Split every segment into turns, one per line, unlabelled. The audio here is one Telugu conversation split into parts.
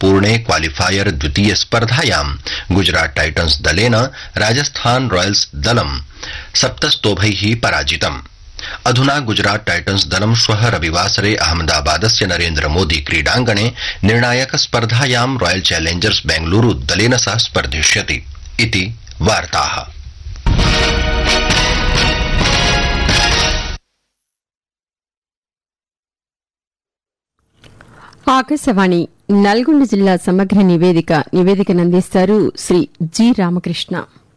सम्पूर्णे क्वालिफायर द्वितीय स्पर्धायां गुजरात टाइटन्स दलेन राजस्थान रॉयल्स दलं सप्तस्तोभैः पराजितम् अधुना गुजरात टाइटन्स दलं श्वः रविवासरे अहमदाबादस्य नरेन्द्र मोदी क्रीडाङ्गणे निर्णायक स्पर्धायां रॉयल चैलेंजर्स बेंगलुरू दलेन सह स्पर्धिष्यति इति वार्ताः
ఆకాశవాణి నల్గొండ జిల్లా సమగ్ర నివేదిక నివేదికనందిస్తారు శ్రీ జి రామకృష్ణ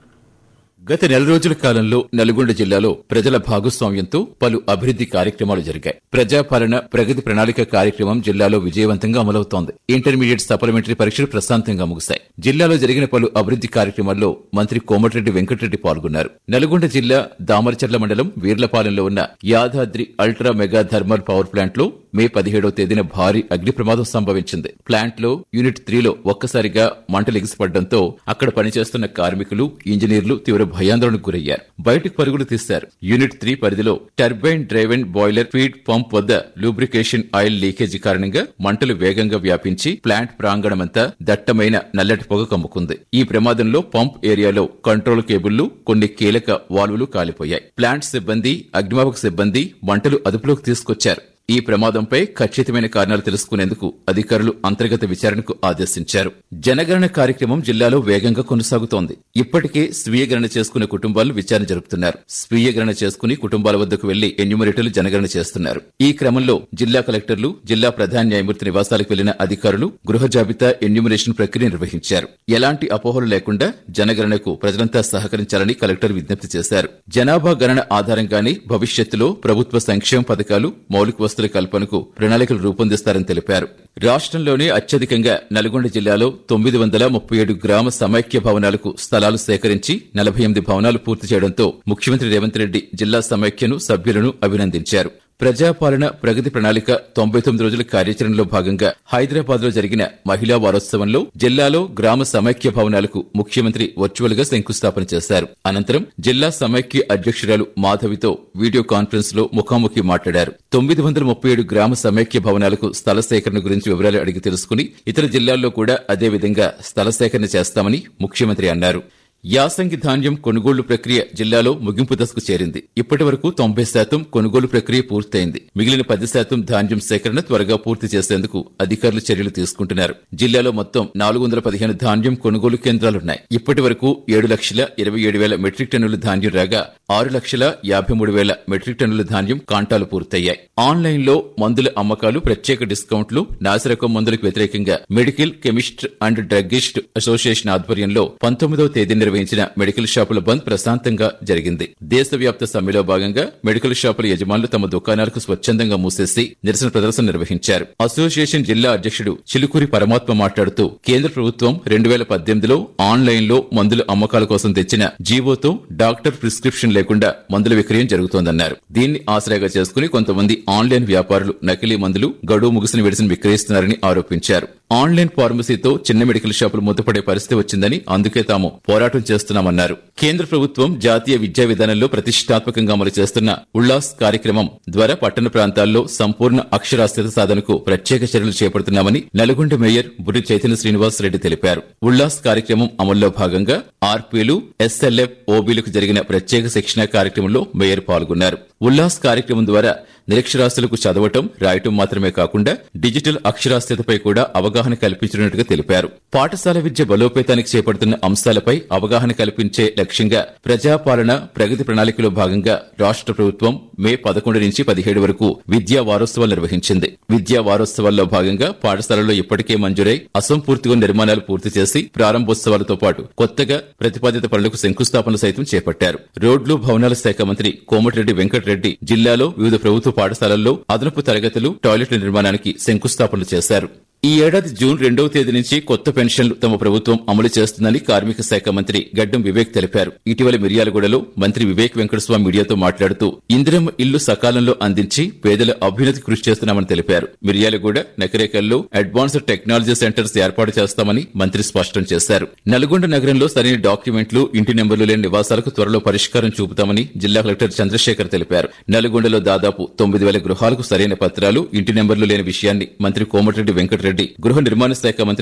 గత నెల రోజుల కాలంలో నల్గొండ జిల్లాలో ప్రజల భాగస్వామ్యంతో పలు అభివృద్ది కార్యక్రమాలు జరిగాయి ప్రజాపాలన ప్రగతి ప్రణాళిక కార్యక్రమం జిల్లాలో విజయవంతంగా అమలవుతోంది ఇంటర్మీడియట్ సప్లిమెంటరీ పరీక్షలు ప్రశాంతంగా ముగిశాయి జిల్లాలో జరిగిన పలు అభివృద్ది కార్యక్రమాల్లో మంత్రి కోమటిరెడ్డి వెంకటరెడ్డి పాల్గొన్నారు నల్గొండ జిల్లా దామరచర్ల మండలం వీర్లపాలెంలో ఉన్న Yadadri ultra mega thermal power plant లో మే పదిహేడవ తేదీన భారీ అగ్ని ప్రమాదం సంభవించింది ప్లాంట్ లో యూనిట్ త్రీలో ఒక్కసారిగా మంటలు ఎగిసిపడడంతో అక్కడ పనిచేస్తున్న కార్మికులు ఇంజనీర్లు తీవ్ర భయాందోళనకు గురయ్యారు బయటకు పరుగులు తీశారు యూనిట్ త్రీ పరిధిలో turbine driven boiler feed pump వద్ద లూబ్రికేషన్ ఆయిల్ లీకేజీ కారణంగా మంటలు వేగంగా వ్యాపించి ప్లాంట్ ప్రాంగణమంతా దట్టమైన నల్లటి పొగ కమ్ముకుంది ఈ ప్రమాదంలో పంప్ ఏరియాలో కంట్రోల్ కేబుళ్లు కొన్ని కీలక వాల్వులు కాలిపోయాయి ప్లాంట్ సిబ్బంది అగ్నిమాపక సిబ్బంది మంటలు అదుపులోకి తీసుకొచ్చారు ఈ ప్రమాదంపై ఖచ్చితమైన కారణాలు తెలుసుకునేందుకు అధికారులు అంతర్గత విచారణకు ఆదేశించారు జనగణన కార్యక్రమం జిల్లాలో వేగంగా కొనసాగుతోంది ఇప్పటికే స్వీయ గణన చేసుకునే కుటుంబాలు విచారణ జరుపుతున్నారు స్వీయ గణన చేసుకుని కుటుంబాల వద్దకు వెళ్లి ఎన్యూమరేటర్లు జనగణన చేస్తున్నారు ఈ క్రమంలో జిల్లా కలెక్టర్లు జిల్లా ప్రధాన న్యాయమూర్తి నివాసాలకు వెళ్లిన అధికారులు గృహ జాబితా ఎన్యూమరేషన్ ప్రక్రియ నిర్వహించారు ఎలాంటి అపోహలు లేకుండా జనగణనకు ప్రజలంతా సహకరించాలని కలెక్టర్ విజ్ఞప్తి చేశారు జనాభా గణన ఆధారంగానే భవిష్యత్తులో ప్రభుత్వ సంక్షేమ పథకాలు మౌలిక వస్తువుల కల్పనకు ప్రణాళికలు రూపొందిస్తారని తెలిపారు రాష్ట్రంలోనే అత్యధికంగా నల్గొండ జిల్లాలో తొమ్మిది వందల ముప్పై ఏడు గ్రామ సమైక్య భవనాలకు స్థలాలు సేకరించి నలభై ఎనిమిది భవనాలు పూర్తి చేయడంతో ముఖ్యమంత్రి రేవంత్ రెడ్డి జిల్లా సమైక్యను సభ్యులను అభినందించారు ప్రజాపాలన ప్రగతి ప్రణాళిక తొంభై తొమ్మిది రోజుల కార్యాచరణలో భాగంగా హైదరాబాద్ లో జరిగిన మహిళా వారోత్సవంలో జిల్లాలో గ్రామ సమైక్య భవనాలకు ముఖ్యమంత్రి వర్చువల్ గా శంకుస్థాపన చేశారు అనంతరం జిల్లా సమైక్య అధ్యక్షురాలు మాధవితో వీడియో కాన్ఫరెన్స్ లో ముఖాముఖి మాట్లాడారు తొమ్మిది వందల ముప్పై ఏడు గ్రామ సమైక్య భవనాలకు స్థల సేకరణ గురించి వివరాలు అడిగి తెలుసుకుని ఇతర జిల్లాల్లో కూడా అదే విధంగా స్థల సేకరణ చేస్తామని ముఖ్యమంత్రి అన్నారు యాసంగి ధాన్యం కొనుగోలు ప్రక్రియ జిల్లాలో ముగింపు దశకు చేరింది ఇప్పటి వరకు తొంభై శాతం కొనుగోలు ప్రక్రియ పూర్తయింది మిగిలిన పది శాతం ధాన్యం సేకరణ త్వరగా పూర్తి చేసేందుకు అధికారులు చర్యలు తీసుకుంటున్నారు జిల్లాలో మొత్తం నాలుగు వందల పదిహేను ధాన్యం కొనుగోలు కేంద్రాలున్నాయి ఇప్పటి వరకు ఏడు లక్షల ఇరవై ఏడు వేల మెట్రిక్ టన్నుల ధాన్యం రాగా ఆరు లక్షల యాభై మూడు వేల మెట్రిక్ టన్నుల ధాన్యం కాంటాలు పూర్తయ్యాయి ఆన్లైన్ లో మందుల అమ్మకాలు ప్రత్యేక డిస్కౌంట్లు నాసిరకం మందులకు వ్యతిరేకంగా medical chemist and druggist association ఆధ్వర్యంలో పంతొమ్మిదవ తేదీ నిర్వహించిన మెడికల్ షాపుల బంద్ ప్రశాంతంగా జరిగింది దేశవ్యాప్త సమ్మెలో భాగంగా మెడికల్ షాపుల యజమానులు తమ దుకాణాలకు స్వచ్ఛందంగా మూసేసి నిరసన ప్రదర్శన నిర్వహించారు అసోసియేషన్ జిల్లా అధ్యక్షుడు చిలుకూరి పరమాత్మ మాట్లాడుతూ కేంద్ర ప్రభుత్వం రెండు వేల పద్దెనిమిదిలో ఆన్లైన్ లో మందుల అమ్మకాల కోసం తెచ్చిన జీవోతో డాక్టర్ ప్రిస్క్రిప్షన్ లేకుండా మందుల విక్రయం జరుగుతోందన్నారు దీన్ని ఆశ్రయగా చేసుకుని కొంతమంది ఆన్లైన్ వ్యాపారులు నకిలీ మందులు గడువు ముగిసిన మెడిసిన్ విక్రయిస్తున్నారని ఆరోపించారు ఆన్లైన్ ఫార్మసీతో చిన్న మెడికల్ షాపులు మూతపడే పరిస్థితి వచ్చిందని అందుకే తాము పోరాటం చేస్తున్నామన్నారు కేంద్ర ప్రభుత్వం జాతీయ విద్యా విధానంలో ప్రతిష్టాత్మకంగా అమలు చేస్తున్న ఉల్లాస్ కార్యక్రమం ద్వారా పట్టణ ప్రాంతాల్లో సంపూర్ణ అక్షరాస్యత సాధనకు ప్రత్యేక చర్యలు చేపడుతున్నామని నల్గొండ మేయర్ బుర్రి చైతన్య శ్రీనివాస్ రెడ్డి తెలిపారు ఉల్లాస్ కార్యక్రమం అమల్లో భాగంగా ఆర్పీలు ఎస్ఎల్ఎఫ్ ఓబీలకు జరిగిన ప్రత్యేక శిక్షణ కార్యక్రమంలో మేయర్ పాల్గొన్నారు ఉల్లాస్ కార్యక్రమం ద్వారా నిరక్షరాస్యులకు చదవటం రాయటం మాత్రమే కాకుండా డిజిటల్ అక్షరాస్యతపై కూడా అవగాహన కల్పించినట్టుగా తెలిపారు పాఠశాల విద్య బలోపేతానికి చేపడుతున్న అంశాలపై అవగాహన కల్పించే లక్ష్యంగా ప్రజాపాలన ప్రగతి ప్రణాళికలో భాగంగా రాష్ట్ర ప్రభుత్వం మే పదకొండు నుంచి పదిహేడు వరకు విద్యా వారోత్సవాలు నిర్వహించింది విద్యా వారోత్సవాల్లో భాగంగా పాఠశాలలో ఇప్పటికే మంజూరై అసంపూర్తిగా నిర్మాణాలు పూర్తి చేసి ప్రారంభోత్సవాలతో పాటు కొత్తగా ప్రతిపాదిత పనులకు శంకుస్థాపనలు సైతం చేపట్టారు రోడ్లు భవనాల శాఖ మంత్రి కోమటిరెడ్డి వెంకటరెడ్డి జిల్లాలో వివిధ ప్రభుత్వ పాఠశాలల్లో అదనపు తరగతులు టాయిలెట్ల నిర్మాణానికి శంకుస్థాపనలు చేశారు ఈ ఏడాది జూన్ రెండవ తేదీ నుంచి కొత్త పెన్షన్లు తమ ప్రభుత్వం అమలు చేస్తుందని కార్మిక శాఖ మంత్రి గడ్డం వివేక్ తెలిపారు ఇటీవల మిర్యాలగూడలో మంత్రి వివేక్ వెంకటస్వామి మీడియాతో మాట్లాడుతూ ఇందిరమ్మ ఇల్లు సకాలంలో అందించి పేదల అభ్యున్నతి కృషి చేస్తున్నామని తెలిపారు మిర్యాలగూడ నకరేకల్లో అడ్వాన్స్డ్ టెక్నాలజీ సెంటర్స్ ఏర్పాటు చేస్తామని మంత్రి స్పష్టం చేశారు నల్గొండ నగరంలో సరైన డాక్యుమెంట్లు ఇంటి నెంబర్లు లేని నివాసాలకు త్వరలో పరిష్కారం చూపుతామని జిల్లా కలెక్టర్ చంద్రశేఖర్ తెలిపారు నల్గొండలో దాదాపు తొమ్మిది వేల గృహాలకు సరైన పత్రాలు ఇంటి నెంబర్లు లేని విషయాన్ని మంత్రి కోమటిరెడ్డి వెంకటరెడ్డి గృహ నిర్మాణ శాఖ మంత్రి